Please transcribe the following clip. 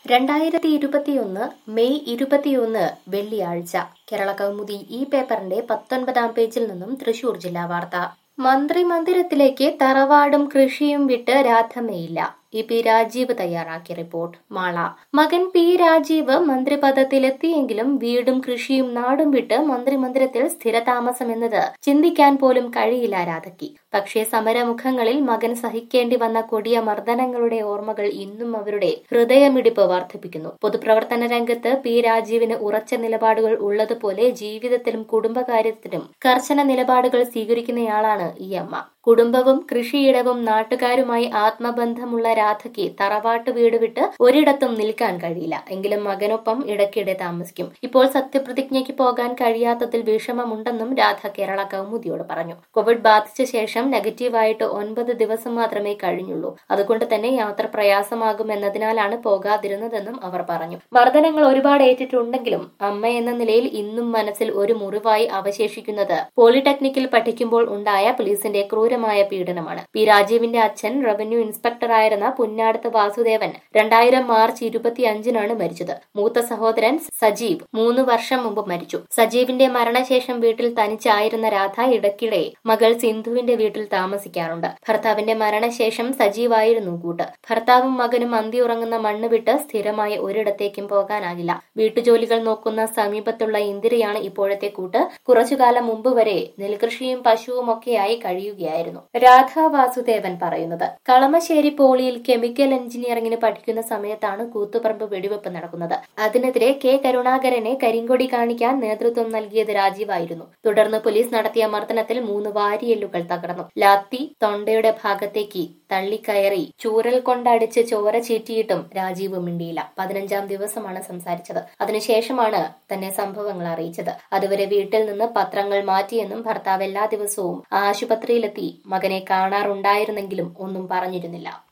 രണ്ടായിരത്തി ഇരുപത്തിയൊന്ന് മെയ് ഇരുപത്തിയൊന്ന് വെള്ളിയാഴ്ച കേരള കൗമുദി ഈ പേപ്പറിന്റെ പത്തൊൻപതാം പേജിൽ നിന്നും തൃശൂർ ജില്ലാ വാർത്ത മന്ത്രി മന്ദിരത്തിലേക്ക് തറവാടും കൃഷിയും വിട്ട് രാധമ്മയില്ല ഇ പി രാജീവ് തയ്യാറാക്കിയ റിപ്പോർട്ട് മാള മകൻ പി രാജീവ് മന്ത്രിപദത്തിലെത്തിയെങ്കിലും വീടും കൃഷിയും നാടും വിട്ട് മന്ത്രിമന്ദിരത്തിൽ സ്ഥിരതാമസം എന്നത് ചിന്തിക്കാൻ പോലും കഴിയില്ല രാധയ്ക്ക് പക്ഷേ സമരമുഖങ്ങളിൽ മകൻ സഹിക്കേണ്ടി വന്ന കൊടിയ മർദ്ദനങ്ങളുടെ ഓർമ്മകൾ ഇന്നും അവരുടെ ഹൃദയമിടിപ്പ് വർദ്ധിപ്പിക്കുന്നു പൊതുപ്രവർത്തന രംഗത്ത് പി രാജീവിന് ഉറച്ച നിലപാടുകൾ ഉള്ളതുപോലെ ജീവിതത്തിലും കുടുംബകാര്യത്തിലും കർശന നിലപാടുകൾ സ്വീകരിക്കുന്നയാളാണ് ഈ അമ്മ കുടുംബവും കൃഷിയിടവും നാട്ടുകാരുമായി ആത്മബന്ധമുള്ള രാധയ്ക്ക് തറവാട്ട് വീട് വിട്ട് ഒരിടത്തും നിൽക്കാൻ കഴിയില്ല എങ്കിലും മകനൊപ്പം ഇടയ്ക്കിടെ താമസിക്കും ഇപ്പോൾ സത്യപ്രതിജ്ഞയ്ക്ക് പോകാൻ കഴിയാത്തതിൽ വിഷമമുണ്ടെന്നും രാധ കേരള കൗമുദിയോട് പറഞ്ഞു കോവിഡ് ബാധിച്ച ശേഷം നെഗറ്റീവായിട്ട് ഒൻപത് ദിവസം മാത്രമേ കഴിഞ്ഞുള്ളൂ അതുകൊണ്ട് തന്നെ യാത്ര പ്രയാസമാകുമെന്നതിനാലാണ് പോകാതിരുന്നതെന്നും അവർ പറഞ്ഞു മർദ്ദനങ്ങൾ ഒരുപാട് ഏറ്റിട്ടുണ്ടെങ്കിലും അമ്മ എന്ന നിലയിൽ ഇന്നും മനസ്സിൽ ഒരു മുറിവായി അവശേഷിക്കുന്നത് പോളിടെക്നിക്കിൽ പഠിക്കുമ്പോൾ ഉണ്ടായ പോലീസിന്റെ ക്രൂരമായ പീഡനമാണ് പി രാജീവിന്റെ അച്ഛൻ റവന്യൂ ഇൻസ്പെക്ടറായിരുന്ന പുന്നാടത്ത് വാസുദേവൻ രണ്ടായിരം മാർച്ച് ഇരുപത്തിയഞ്ചിനാണ് മരിച്ചത് മൂത്ത സഹോദരൻ സജീവ് മൂന്ന് വർഷം മുമ്പ് മരിച്ചു സജീവിന്റെ മരണശേഷം വീട്ടിൽ തനിച്ചായിരുന്ന രാധ ഇടയ്ക്കിടെ മകൾ സിന്ധുവിന്റെ വീട്ടിൽ താമസിക്കാറുണ്ട് ഭർത്താവിന്റെ മരണശേഷം സജീവായിരുന്നു കൂട്ട് ഭർത്താവും മകനും അന്തി ഉറങ്ങുന്ന മണ്ണ് വിട്ട് സ്ഥിരമായി ഒരിടത്തേക്കും പോകാനാകില്ല വീട്ടുജോലികൾ നോക്കുന്ന സമീപത്തുള്ള ഇന്ദിരയാണ് ഇപ്പോഴത്തെ കൂട്ട് കുറച്ചുകാലം മുമ്പ് വരെ നെൽകൃഷിയും പശുവും ഒക്കെയായി കഴിയുകയായിരുന്നു രാധാ വാസുദേവൻ പറയുന്നത് കളമശ്ശേരി പോളിയിൽ കെമിക്കൽ എഞ്ചിനീയറിംഗിന് പഠിക്കുന്ന സമയത്താണ് കൂത്തുപറമ്പ് വെടിവെപ്പ് നടക്കുന്നത് അതിനെതിരെ കെ കരുണാകരനെ കരിങ്കൊടി കാണിക്കാൻ നേതൃത്വം നൽകിയത് രാജീവായിരുന്നു തുടർന്ന് പോലീസ് നടത്തിയ മർദ്ദനത്തിൽ മൂന്ന് വാരിയെല്ലുകൾ തകർന്നു ലാത്തി തൊണ്ടയുടെ ഭാഗത്തേക്ക് തള്ളിക്കയറി ചൂരൽ കൊണ്ടടിച്ച് ചോര ചീറ്റിയിട്ടും രാജീവ് മിണ്ടിയില്ല പതിനഞ്ചാം ദിവസമാണ് സംസാരിച്ചത് അതിനുശേഷമാണ് തന്നെ സംഭവങ്ങൾ അറിയിച്ചത് അതുവരെ വീട്ടിൽ നിന്ന് പത്രങ്ങൾ മാറ്റിയെന്നും ഭർത്താവ് എല്ലാ ദിവസവും ആശുപത്രിയിലെത്തി മകനെ കാണാറുണ്ടായിരുന്നെങ്കിലും ഒന്നും പറഞ്ഞിരുന്നില്ല